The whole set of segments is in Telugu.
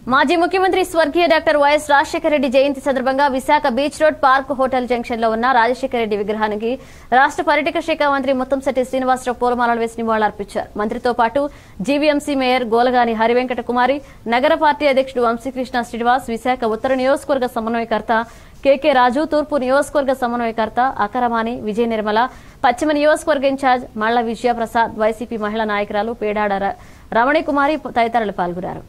మాజీ ముఖ్యమంత్రి స్వర్గీయ డాక్టర్ వైఎస్ రాజశేఖర రెడ్డి జయంతి సందర్భంగా Visakha beach road park hotel junction లో ఉన్న రాజశేఖర రెడ్డి విగ్రహానికి రాష్ట్ర పర్యాటక శాఖ మంత్రి ముత్తంశెట్టి శ్రీనివాసరావు పూలమాలలు వేసి నివాళులర్పించారు మంత్రితో పాటు జీవీఎంసీ మేయర్ గోలగాని హరివెంకట కుమారి నగర పార్టీ అధ్యక్షుడు వంశీకృష్ణ శ్రీనివాస్ విశాఖ ఉత్తర నియోజకవర్గ సమన్వయకర్త కేకే రాజు తూర్పు నియోజకవర్గ సమన్వయకర్త అకరమాని విజయ నిర్మల పశ్చిమ నియోజకవర్గ ఇన్ఛార్జ్ మళ్ల విజయప్రసాద్ వైసీపీ మహిళా నాయకురాలు పేడాడ ర- రమణి కుమారి తదితరులు పాల్గొన్నారు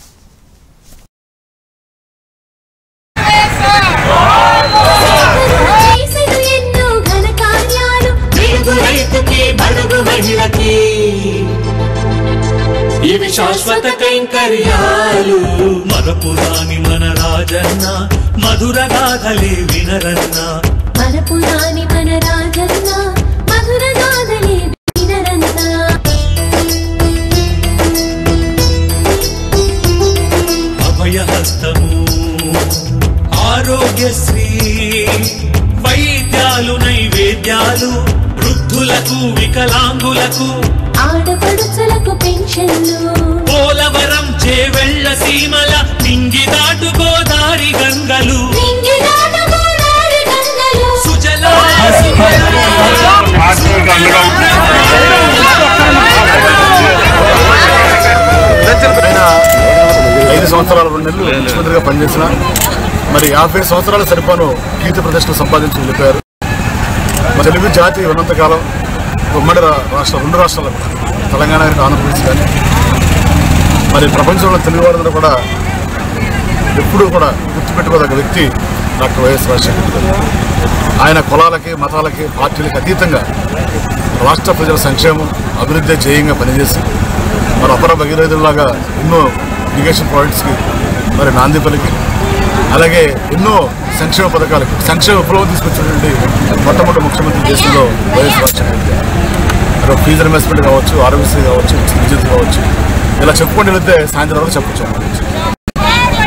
చేసెను ఎన్నో ఘన కార్యాలు తెలుగు రైతుకి బడుగు మహిళకి ఇవి శాశ్వత కైంకర్యాలు మరపురాని మన రాజన్న మధుర గాథలే వినరన్న మన పురాణి మన రాజన్న మధుర గాథలే వినరంత అభయహస్తము ఆరోగ్యశ్రీ వైద్యాలు నైవేద్యాలు వృద్ధులకు వికలాంగులకు ఆడపడుచులకు పెన్షన్లు పోలవరం చేవెళ్ల సీమల నింగి దాటు గోదారి గంగలు నింగిదాటు గోదావరి గంగలు సుజలా ఆయన ఐదు సంవత్సరాల రెండు నెలలు ముఖ్యమంత్రిగా పనిచేసిన మరి యాభై సంవత్సరాల సరిపాను కీర్తి ప్రదర్శనలు సంపాదించి వెళ్ళిపోయారు మరి తెలుగు జాతి ఉన్నంతకాలం ఉమ్మడి రా- రాష్ట్ర రెండు రాష్ట్రాలు తెలంగాణ కానీ ఆంధ్రప్రదేశ్ కానీ మరి ప్రపంచంలో తెలుగు వాళ్ళందరూ కూడా ఎప్పుడూ కూడా గుర్తుపెట్టుకోదగ్గ వ్యక్తి డాక్టర్ వైఎస్ రాజశేఖర రెడ్డి గారు. ఆయన కులాలకి మతాలకి పార్టీలకు అతీతంగా రాష్ట్ర ప్రజల సంక్షేమం అభివృద్ధి ధ్యేయంగా పనిచేసి మరి అపర భగీరథులాగా ఎన్నో ఇరిగేషన్ ప్రాజెక్ట్స్కి మరి నాంది పలికి అలాగే ఎన్నో సంక్షేమ పథకాలకి సంక్షేమ విప్లవం తీసుకొచ్చినటువంటి మొట్టమొదటి ముఖ్యమంత్రి దేశంలో వైఎస్ రాజశేఖర రెడ్డి గారు. మరి ఫీజు రిమెస్మెంట్ కావచ్చు ఆరోగ్యశ్రీ కావచ్చు విద్యుత్ కావచ్చు ఇలా చెప్పుకొని వెళ్తే సాయంత్రం వరకు చెప్పచ్చు